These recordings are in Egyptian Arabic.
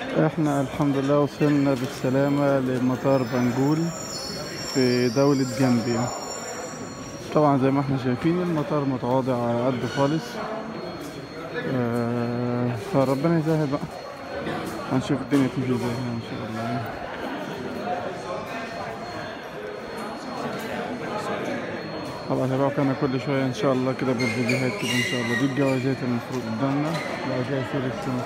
احنا الحمد لله وصلنا بالسلامة لمطار بنجول في دولة جامبيا طبعا زي ما احنا شايفين المطار متواضع على قد خالص آه، فربنا يسهل بقى هنشوف الدنيا تمشي ازاي هنا ان شاء الله هبقى اتابعكم انا كل شوية ان شاء الله كده بالفيديوهات كده ان شاء الله دي الجوازات المفروض قدامنا بعد كده سيلكشن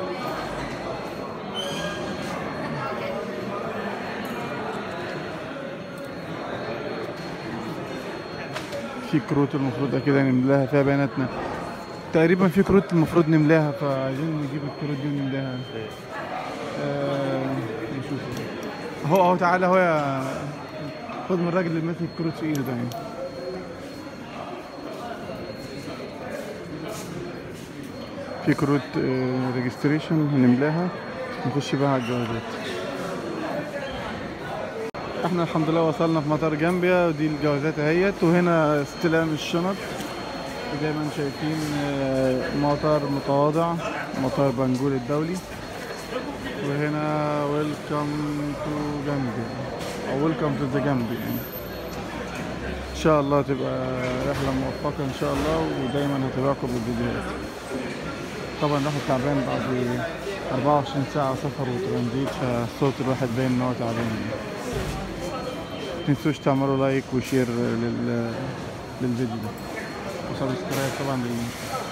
في كروت المفروض كده نملاها فيها بياناتنا تقريبا في كروت المفروض نملاها فعايزين نجيب الكروت دي ونملاها آه نشوف اهو اهو تعالى اهو يا خد من الراجل اللي ماسك الكروت في ايده ده يعني. في كروت ريجستريشن هنملاها نخش بقى على الجوازات احنا الحمد لله وصلنا في مطار جامبيا ودي الجوازات اهيت وهنا استلام الشنط زي ما انتم شايفين آه، مطار متواضع مطار بنجول الدولي وهنا ويلكم تو جامبيا او ويلكم تو ذا جامبيا يعني ان شاء الله تبقى رحله موفقه ان شاء الله ودايما هتابعكم بالفيديوهات طبعا الواحد تعبان بعد 24 ساعه سفر وترانزيت فصوت الواحد باين ان هو تعبان يعني. تنسوش تعملوا لايك وشير لل... للفيديو ده وسبسكرايب طبعا لل...